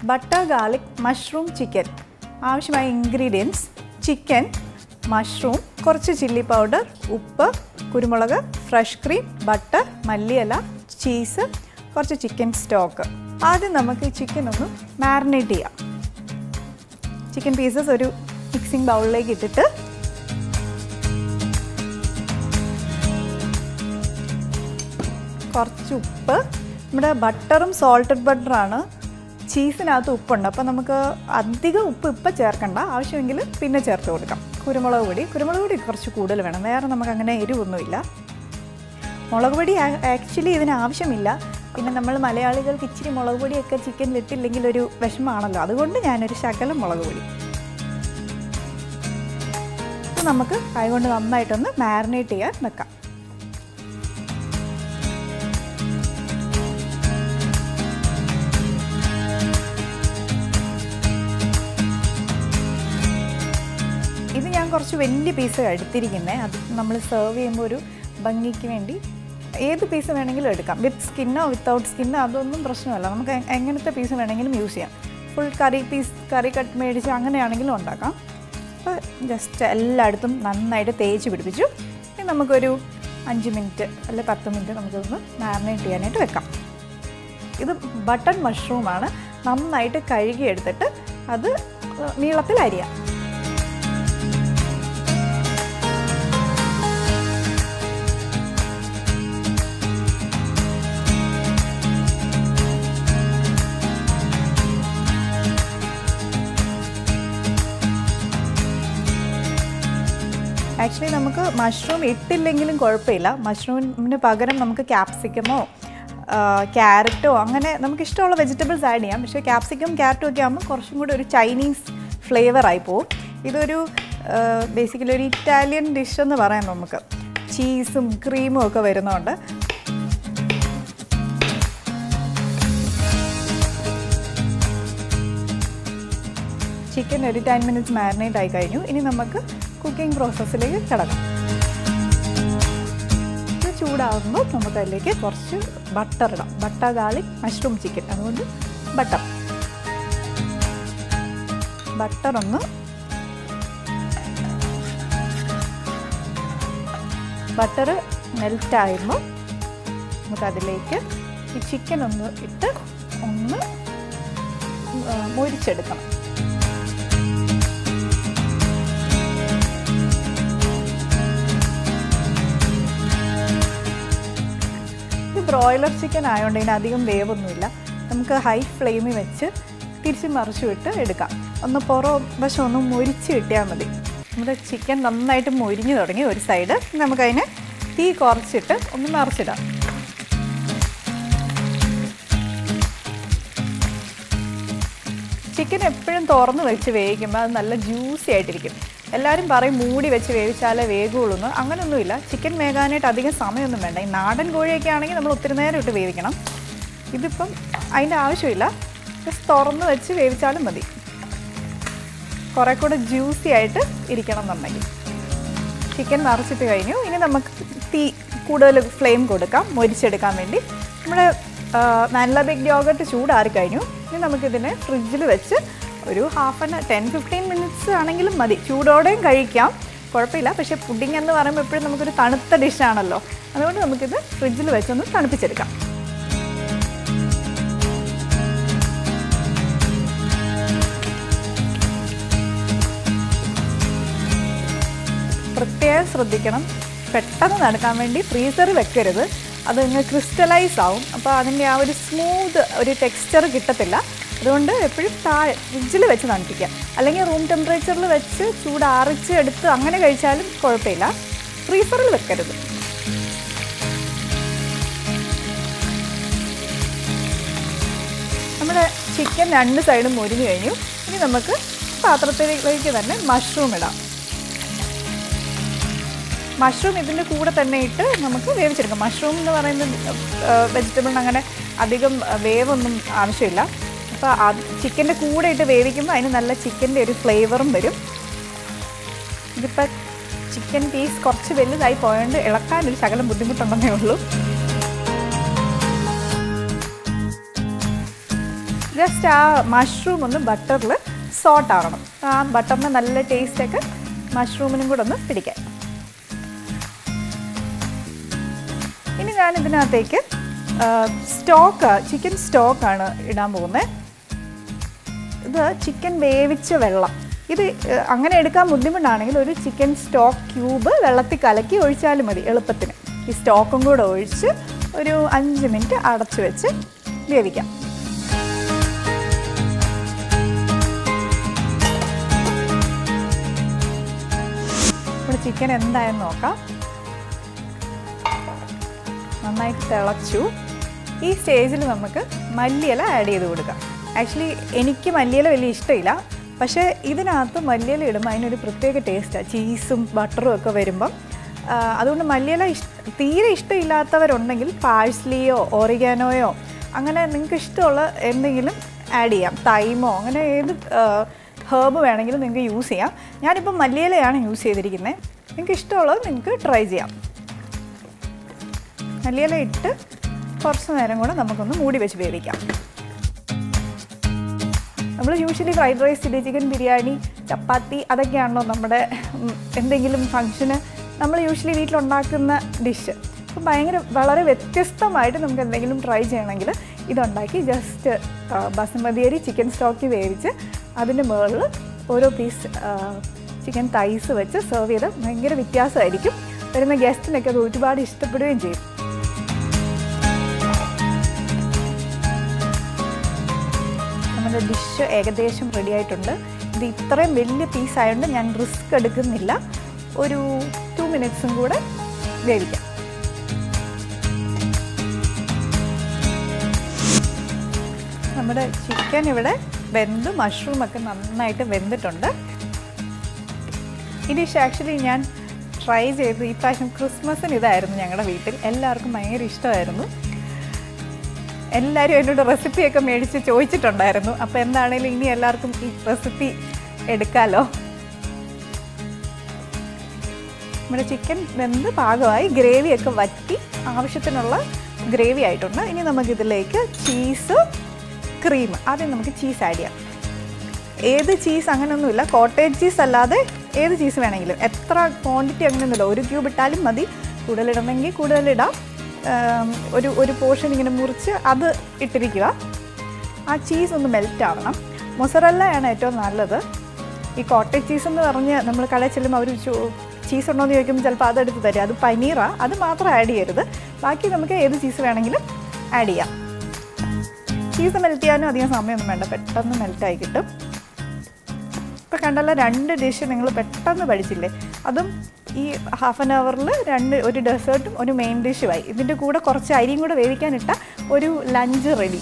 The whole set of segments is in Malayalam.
ബട്ടർ ഗാർലിക് മഷ്റൂം ചിക്കൻ ആവശ്യമായ ഇൻഗ്രീഡിയൻസ് ചിക്കൻ മഷ്റൂം കുറച്ച് ചില്ലി പൗഡർ ഉപ്പ് കുരുമുളക് ഫ്രഷ് ക്രീം ബട്ടർ മല്ലിയില ചീസ് കുറച്ച് ചിക്കൻ സ്റ്റോക്ക് ആദ്യം നമുക്ക് ഈ ചിക്കൻ ഒന്ന് മാരിനേറ്റ് ചെയ്യാം ചിക്കൻ പീസസ് ഒരു മിക്സിംഗ് ബൗളിലേക്ക് ഇട്ടിട്ട് കുറച്ച് ഉപ്പ് നമ്മുടെ ബട്ടറും സോൾട്ടഡ് ബട്ടറാണ് ചീസിനകത്ത് ഉപ്പുണ്ട് അപ്പോൾ നമുക്ക് അധികം ഉപ്പ് ഇപ്പം ചേർക്കണ്ട ആവശ്യമെങ്കിൽ പിന്നെ ചേർത്ത് കൊടുക്കാം കുരുമുളക് പൊടി കുരുമുളക് പൊടി കുറച്ച് കൂടുതൽ വേണം വേറെ നമുക്ക് അങ്ങനെ എരിവൊന്നുമില്ല മുളക് പൊടി ആക്ച്വലി ഇതിന് ആവശ്യമില്ല പിന്നെ നമ്മൾ മലയാളികൾക്ക് ഇച്ചിരി മുളക് പൊടിയൊക്കെ ചിക്കനിൽ ഇട്ടില്ലെങ്കിൽ ഒരു വിഷമമാണല്ലോ അതുകൊണ്ട് ഞാനൊരു ശകലം മുളക് പൊടി ഇത് നമുക്ക് കൈകൊണ്ട് നന്നായിട്ടൊന്ന് മാരിനേറ്റ് ചെയ്യാൻ വെക്കാം ഇത് ഞാൻ കുറച്ച് വലിയ പീസ് എടുത്തിരിക്കുന്നത് അത് നമ്മൾ സെർവ് ചെയ്യുമ്പോൾ ഒരു ഭംഗിക്ക് വേണ്ടി ഏത് പീസ് വേണമെങ്കിലും എടുക്കാം വിത്ത് സ്കിന്നോ വിത്തൗട്ട് സ്കിന്നോ അതൊന്നും പ്രശ്നമല്ല നമുക്ക് എ- എങ്ങനത്തെ പീസ് വേണമെങ്കിലും യൂസ് ചെയ്യാം full curry piece curry cut മേടിച്ച് അങ്ങനെയാണെങ്കിലും ഉണ്ടാക്കാം അപ്പോൾ ജസ്റ്റ് എല്ലായിടത്തും നന്നായിട്ട് തേച്ച് പിടിപ്പിച്ചു ഇനി നമുക്കൊരു അഞ്ച് മിനിറ്റ് അല്ലെ പത്ത് മിനിറ്റ് നമുക്കൊന്ന് മാരിനേറ്റ് ചെയ്യാനായിട്ട് വെക്കാം ഇത് ബട്ടൺ മഷ്റൂമാണ് നന്നായിട്ട് കഴുകിയെടുത്തിട്ട് അത് നീളത്തിൽ അരിയാം ആക്ച്വലി നമുക്ക് മഷ്റൂം ഇട്ടില്ലെങ്കിലും കുഴപ്പമില്ല മഷ്റൂമിന് പകരം നമുക്ക് ക്യാപ്സിക്കമോ ക്യാരറ്റോ അങ്ങനെ നമുക്ക് ഇഷ്ടമുള്ള വെജിറ്റബിൾസ് ആഡ് ചെയ്യാം പക്ഷേ ക്യാപ്സിക്കം ക്യാരറ്റും ഒക്കെ ആകുമ്പോൾ കുറച്ചും കൂടി ഒരു ചൈനീസ് ഫ്ലേവർ ആയി പോകും ഇതൊരു ബേസിക്കലി ഒരു ഇറ്റാലിയൻ ഡിഷ് എന്ന് പറയാം നമുക്ക് ചീസും ക്രീമും ഒക്കെ വരുന്നതുകൊണ്ട് ചിക്കൻ ഒരു ടെൻ മിനിറ്റ്സ് മാരിനേറ്റ് ആയി കഴിഞ്ഞു ഇനി നമുക്ക് കുക്കിംഗ് പ്രോസസ്സിലേക്ക് കിടക്കാം ഇത് ചൂടാകുമ്പോൾ നമുക്ക് അതിലേക്ക് കുറച്ച് ബട്ടർ ഇടാം ബട്ടർ ഗാർലിക് മഷ്റൂം ചിക്കൻ അതുകൊണ്ട് ബട്ടർ ബട്ടർ ഒന്ന് ബട്ടർ മെൽറ്റ് ആകുമ്പോൾ നമുക്കതിലേക്ക് ഈ ചിക്കൻ ഒന്ന് ഇട്ട് ഒന്ന് ആ, മൊരിച്ചെടുക്കണം ഇത് ബ്രോയിലർ ചിക്കൻ ആയതുകൊണ്ട് ഇതിന് അധികം വേവൊന്നുമില്ല നമുക്ക് ഹൈ ഫ്ലെയിമിൽ വെച്ച് തിരിച്ച് മറിച്ചു വിട്ട് എടുക്കാം ഒന്ന് പുറം വശം ഒന്ന് മൊരിച്ച് കിട്ടിയാൽ മതി നമ്മുടെ ചിക്കൻ നന്നായിട്ട് മൊരിഞ്ഞു തുടങ്ങി ഒരു സൈഡ് നമുക്കതിന് തീ കുറച്ചിട്ട് ഒന്ന് മറിച്ചിടാം ചിക്കൻ എപ്പോഴും തുറന്ന് വെച്ച് വേവിക്കുമ്പോൾ അത് നല്ല ജ്യൂസി ആയിട്ടിരിക്കും എല്ലാവരും പറയും മൂടി വെച്ച് വേവിച്ചാലേ വേഗുള്ളൂ എന്ന് അങ്ങനെയൊന്നുമില്ല ചിക്കൻ വേകാനായിട്ട് അധികം സമയമൊന്നും വേണ്ട ഈ നാടൻ കോഴിയൊക്കെ ആണെങ്കിൽ നമ്മൾ ഒത്തിരി നേരം ഇട്ട് വേവിക്കണം ഇതിപ്പം അതിൻ്റെ ആവശ്യമില്ല ജസ്റ്റ് തുറന്ന് വെച്ച് വേവിച്ചാലും മതി കുറേ കൂടെ ജ്യൂസി ആയിട്ട് ഇരിക്കണം എന്നുണ്ടെങ്കിൽ ചിക്കൻ നിറച്ചിട്ട് കഴിഞ്ഞു ഇനി നമുക്ക് തീ കൂടുതൽ ഫ്ലെയിം കൊടുക്കാം മൊരിച്ചെടുക്കാൻ വേണ്ടി നമ്മുടെ ആ, നല്ല ബിഗ് യോഗട്ട് ചൂടാറി കഴിഞ്ഞു ഇനി നമുക്കിതിനെ ഫ്രിഡ്ജിൽ വെച്ച് ഒരു half an ten fifteen minutes ആണെങ്കിലും മതി ചൂടോടെയും കഴിക്കാം കുഴപ്പമില്ല പക്ഷേ പുഡിംഗ് എന്ന് പറയുമ്പോൾ എപ്പോഴും നമുക്കൊരു തണുത്ത ഡിഷാണല്ലോ അതുകൊണ്ട് നമുക്കിത് ഫ്രിഡ്ജിൽ വെച്ചൊന്ന് തണുപ്പിച്ചെടുക്കാം പ്രത്യേകം ശ്രദ്ധിക്കണം പെട്ടെന്ന് നടക്കാൻ വേണ്ടി ഫ്രീസറിൽ വെക്കരുത് അത് ഇങ്ങ് ക്രിസ്റ്റലൈസ് ആവും അപ്പോൾ അതിൻ്റെ ആ ഒരു സ്മൂത്ത് ഒരു ടെക്സ്ചർ കിട്ടത്തില്ല അതുകൊണ്ട് എപ്പോഴും താഴെ ഫ്രിഡ്ജിൽ വെച്ച് തണുപ്പിക്കുക അല്ലെങ്കിൽ റൂം ടെമ്പറേച്ചറിൽ വെച്ച് ചൂടാറിച്ച് എടുത്ത് അങ്ങനെ കഴിച്ചാലും കുഴപ്പമില്ല ഫ്രീസറിൽ വെക്കരുത് നമ്മുടെ ചിക്കൻ രണ്ട് സൈഡും മുരിഞ്ഞു കഴിഞ്ഞു ഇനി നമുക്ക് പാത്രത്തിലേക്ക് തന്നെ മഷ്റൂം ഇടാം മഷ്റൂം ഇതിൻ്റെ കൂടെ തന്നെ ഇട്ട് നമുക്ക് വേവിച്ചെടുക്കാം മഷ്റൂം എന്ന് പറയുന്നത് വെജിറ്റബിളിന് അങ്ങനെ അധികം വേവൊന്നും ആവശ്യമില്ല അപ്പോൾ ചിക്കൻ്റെ കൂടെ ഇട്ട് വേവിക്കുമ്പോൾ അതിന് നല്ല ചിക്കൻ്റെ ഒരു ഫ്ലേവറും വരും ഇതിപ്പോൾ ചിക്കൻ പീസ് കുറച്ച് വലുതായി പോയതുകൊണ്ട് ഇളക്കാനൊരു ശകലം ബുദ്ധിമുട്ടുണ്ടെന്നേ ഉള്ളൂ ജസ്റ്റ് ആ മഷ്റൂം ഒന്ന് ബട്ടറിൽ സോട്ട് ആവണം ആ ബട്ടറിന് നല്ല ടേസ്റ്റൊക്കെ മഷ്റൂമിനും കൂടെ ഒന്ന് പിടിക്കാൻ ഇനി ഞാൻ ഇതിനകത്തേക്ക് സ്റ്റോക്ക് ചിക്കൻ സ്റ്റോക്കാണ് ഇടാൻ പോകുന്നത് ഇത് ചിക്കൻ വേവിച്ച വെള്ളം ഇത് ഏഹ്, അങ്ങനെ എടുക്കാൻ ബുദ്ധിമുട്ടാണെങ്കിൽ ഒരു ചിക്കൻ സ്റ്റോക്ക് ക്യൂബ് വെള്ളത്തിൽ കലക്കി ഒഴിച്ചാലും മതി എളുപ്പത്തിന് ഈ സ്റ്റോക്കും കൂടെ ഒഴിച്ച് ഒരു അഞ്ച് മിനിറ്റ് അടച്ചു വെച്ച് വേവിക്കാം ഇവിടെ ചിക്കൻ എന്തായെന്ന് നോക്കാം നന്നായിട്ട് തിളച്ചു ഈ സ്റ്റേജിൽ നമുക്ക് മല്ലിയില ആഡ് ചെയ്ത് കൊടുക്കാം ആക്ച്വലി എനിക്ക് മല്ലിയില വലിയ ഇഷ്ടമില്ല പക്ഷേ ഇതിനകത്ത് മല്ലിയില ഇടുമ്പോൾ അതിനൊരു പ്രത്യേക ടേസ്റ്റാണ് ചീസും ബട്ടറും ഒക്കെ വരുമ്പം ആ, അതുകൊണ്ട് മല്ലിയില ഇഷ് തീരെ ഇഷ്ടമില്ലാത്തവരുണ്ടെങ്കിൽ പാഴ്സ്ലിയോ ഓറിഗാനോയോ അങ്ങനെ നിങ്ങൾക്ക് ഇഷ്ടമുള്ള എന്തെങ്കിലും ആഡ് ചെയ്യാം തൈമോ അങ്ങനെ ഏത് ഹേർബ് വേണമെങ്കിലും നിങ്ങൾക്ക് യൂസ് ചെയ്യാം ഞാനിപ്പോൾ മല്ലിയിലയാണ് യൂസ് ചെയ്തിരിക്കുന്നത് നിങ്ങൾക്ക് ഇഷ്ടമുള്ളത് നിങ്ങൾക്ക് ട്രൈ ചെയ്യാം മല്ലിയില ഇട്ട് കുറച്ച് നേരം കൂടെ നമുക്കൊന്ന് മൂടി വെച്ച് വേവിക്കാം നമ്മൾ usually fried rice chilli chicken biryani chapati അതൊക്കെയാണല്ലോ നമ്മുടെ ഉം, എന്തെങ്കിലും ഫംഗ്ഷന് നമ്മൾ യൂഷ്വലി വീട്ടിലുണ്ടാക്കുന്ന ഡിഷ് അപ്പം ഭയങ്കര വളരെ വ്യത്യസ്തമായിട്ട് നമുക്ക് എന്തെങ്കിലും ട്രൈ ചെയ്യണമെങ്കിൽ ഇതുണ്ടാക്കി ജസ്റ്റ് ബസുമതി അരി ചിക്കൻ സ്റ്റോക്ക് വേവിച്ച് അതിൻ്റെ മുകളിൽ ഓരോ പീസ് ചിക്കൻ തൈസ് വെച്ച് സെർവ് ചെയ്ത് ഭയങ്കര വ്യത്യാസമായിരിക്കും വരുന്ന ഗസ്റ്റിനൊക്കെ അത് ഒരുപാട് ഇഷ്ടപ്പെടുകയും ചെയ്യും നമ്മുടെ ഡിഷ് ഏകദേശം റെഡി ആയിട്ടുണ്ട് ഇത് ഇത്രയും വലിയ പീസ് ആയതുകൊണ്ട് ഞാൻ റിസ്ക് എടുക്കുന്നില്ല ഒരു ടു മിനിറ്റ്സും കൂടെ വേവിക്കാം നമ്മുടെ ചിക്കൻ ഇവിടെ വെന്ത് മഷ്റൂം ഒക്കെ നന്നായിട്ട് വെന്തിട്ടുണ്ട് ഈ ഡിഷ് ആക്ച്വലി ഞാൻ ട്രൈ ചെയ്ത് ഈ പ്രാവശ്യം ക്രിസ്മസിന് ഇതായിരുന്നു ഞങ്ങളുടെ വീട്ടിൽ എല്ലാവർക്കും ഭയങ്കര ഇഷ്ടമായിരുന്നു എല്ലാവരും എന്നോട് റെസിപ്പിയൊക്കെ മേടിച്ച് ചോദിച്ചിട്ടുണ്ടായിരുന്നു അപ്പോൾ എന്താണേലും ഇനി എല്ലാവർക്കും ഈ റെസിപ്പി എടുക്കാമല്ലോ നമ്മുടെ ചിക്കൻ വെന്ത് പാകമായി ഗ്രേവിയൊക്കെ വറ്റി ആവശ്യത്തിനുള്ള ഗ്രേവി ആയിട്ടുണ്ട് ഇനി നമുക്കിതിലേക്ക് ചീസ് ക്രീം ആദ്യം നമുക്ക് ചീസ് ആഡ് ചെയ്യാം ഏത് ചീസ് അങ്ങനെയൊന്നുമില്ല കോട്ടേജ് ചീസ് അല്ലാതെ ഏത് ചീസ് വേണമെങ്കിലും എത്ര ക്വാണ്ടിറ്റി അങ്ങനെയൊന്നുമില്ല ഒരു ക്യൂബ് ഇട്ടാലും മതി കൂടുതലിടണമെങ്കിൽ കൂടുതലിടാം ആം, ഒരു ഒരു പോർഷൻ ഇങ്ങനെ മുറിച്ച് അത് ഇട്ടിരിക്കുക ആ ചീസ് ഒന്ന് മെൽറ്റ് ആവണം മൊസറല്ലയാണ് ഏറ്റവും നല്ലത് ഈ കോട്ടേജ് ചീസ് എന്ന് പറഞ്ഞ് നമ്മൾ കടയിൽ ചെല്ലുമ്പോൾ അവർ ചീസ് ഉണ്ടോ എന്ന് ചോദിക്കുമ്പോൾ ചിലപ്പോൾ അതെടുത്ത് തരും അത് പനീറാണ് അത് മാത്രം ആഡ് ചെയ്യരുത് ബാക്കി നമുക്ക് ഏത് ചീസ് വേണമെങ്കിലും ആഡ് ചെയ്യാം ചീസ് മെൽറ്റ് ചെയ്യാനും അധികം സമയമൊന്നും വേണ്ട പെട്ടെന്ന് മെൽറ്റായി കിട്ടും ഇപ്പോൾ കണ്ടല്ലോ രണ്ട് ഡിഷ് നിങ്ങൾ പെട്ടെന്ന് പഠിച്ചില്ലേ അതും ഈ ഹാഫ് ആൻ അവറിൽ രണ്ട് ഒരു ഡെസേർട്ടും ഒരു മെയിൻ ഡിഷുമായി ഇതിൻ്റെ കൂടെ കുറച്ച് അരിയും കൂടെ വേവിക്കാനിട്ട ഒരു ലഞ്ച് റെഡി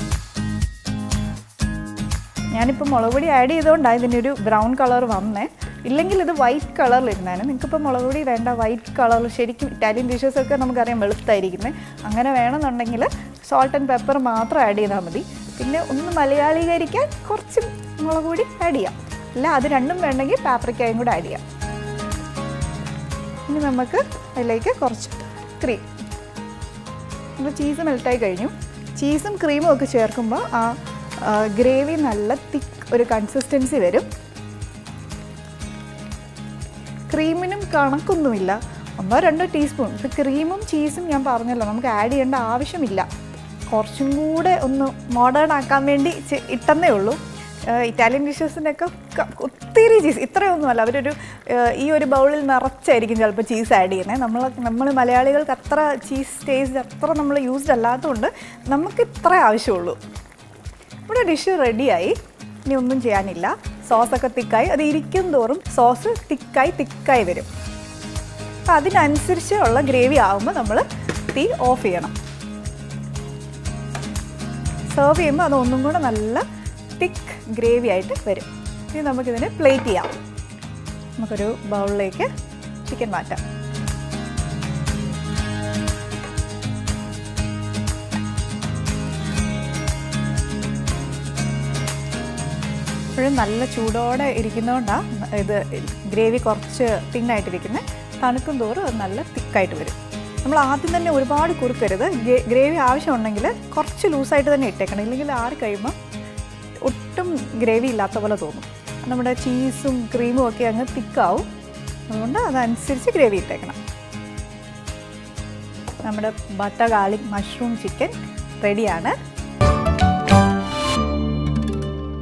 ഞാനിപ്പോൾ മുളക് പൊടി ആഡ് ചെയ്തുകൊണ്ടാണ് ഇതിൻ്റെ ഒരു ബ്രൗൺ കളർ വന്നേ ഇല്ലെങ്കിൽ ഇത് വൈറ്റ് കളറിലിരുന്നേനെ നിങ്ങൾക്കിപ്പോൾ മുളക് പൊടി വേണ്ട വൈറ്റ് കളറിൽ ശരിക്കും ഇറ്റാലിയൻ ഡിഷസൊക്കെ നമുക്കറിയാം വെളുത്തായിരിക്കുന്നത് അങ്ങനെ വേണമെന്നുണ്ടെങ്കിൽ സോൾട്ട് ആൻഡ് പെപ്പർ മാത്രം ആഡ് ചെയ്താൽ മതി പിന്നെ ഒന്ന് മലയാളീകരിക്കാൻ കുറച്ച് മുളക് പൊടി ആഡ് ചെയ്യാം അല്ല അത് രണ്ടും വേണമെങ്കിൽ പാപ്രിക്കയും കൂടെ ആഡ് ചെയ്യാം ഇനി നമുക്ക് അതിലേക്ക് കുറച്ച് ക്രീം ഇപ്പോൾ ചീസ് മെൽറ്റായി കഴിഞ്ഞു ചീസും ക്രീമും ഒക്കെ ചേർക്കുമ്പോൾ ആ ഗ്രേവി നല്ല തിക്ക് ഒരു കൺസിസ്റ്റൻസി വരും ക്രീമിനും കണക്കൊന്നുമില്ല ഒന്നോ രണ്ടോ ടീസ്പൂൺ ഇപ്പോൾ ക്രീമും ചീസും ഞാൻ പറഞ്ഞല്ലോ നമുക്ക് ആഡ് ചെയ്യേണ്ട ആവശ്യമില്ല കുറച്ചും കൂടെ ഒന്ന് മോഡേൺ ആക്കാൻ വേണ്ടി ചെ- ഇട്ടെന്നേ ഉള്ളൂ ഏഹ് ഇറ്റാലിയൻ ഡിഷസിനൊക്കെ ക- ഒത്തിരി ചീസ് ഇത്രയൊന്നുമല്ല അവരൊരു ഏഹ് ഈ ഒരു ബൗളിൽ നിറച്ചായിരിക്കും ചിലപ്പോൾ ചീസ് ആഡ് ചെയ്യുന്നത് നമ്മൾ നമ്മൾ മലയാളികൾക്ക് അത്ര ചീസ് ടേസ്റ്റ് അത്ര നമ്മൾ യൂസ്ഡ് അല്ലാത്തതുകൊണ്ട് നമുക്ക് ഇത്ര ആവശ്യമുള്ളൂ ഇവിടെ ഡിഷ് റെഡിയായി ഇനി ഒന്നും ചെയ്യാനില്ല സോസൊക്കെ തിക്കായി അത് ഇരിക്കും തോറും സോസ് തിക്കായി തിക്കായി വരും അപ്പം അതിനനുസരിച്ച് ഉള്ള ഗ്രേവി ആകുമ്പോൾ നമ്മൾ തീ ഓഫ് ചെയ്യണം സെർവ് ചെയ്യുമ്പോൾ അത് ഒന്നും കൂടെ നല്ല തിക്ക് ഗ്രേവി ആയിട്ട് വരും ഇനി നമുക്കിതിനെ പ്ലേറ്റ് ചെയ്യാം നമുക്കൊരു ബൗളിലേക്ക് ചിക്കൻ മാറ്റാം ഇപ്പോഴും നല്ല ചൂടോടെ ഇരിക്കുന്നതുകൊണ്ടാണ് ഇത് ഗ്രേവി കുറച്ച് തിന്നായിട്ടിരിക്കുന്നത് തണുക്കും തോറും അത് നല്ല തിക്കായിട്ട് വരും നമ്മൾ ആദ്യം തന്നെ ഒരുപാട് കുറുക്കരുത് ഗ്രേവി ആവശ്യമുണ്ടെങ്കിൽ കുറച്ച് ലൂസായിട്ട് തന്നെ ഇട്ടേക്കണം ഇല്ലെങ്കിൽ ആറി കഴിയുമ്പോൾ ഒട്ടും ഗ്രേവി ഇല്ലാത്ത പോലെ തോന്നും നമ്മുടെ ചീസും ക്രീമും ഒക്കെ അങ്ങ് തിക്കാവും അതുകൊണ്ട് അതനുസരിച്ച് ഗ്രേവി ഇട്ടേക്കണം നമ്മുടെ ബട്ടർ ഗാർലിക് മഷ്റൂം ചിക്കൻ റെഡിയാണ്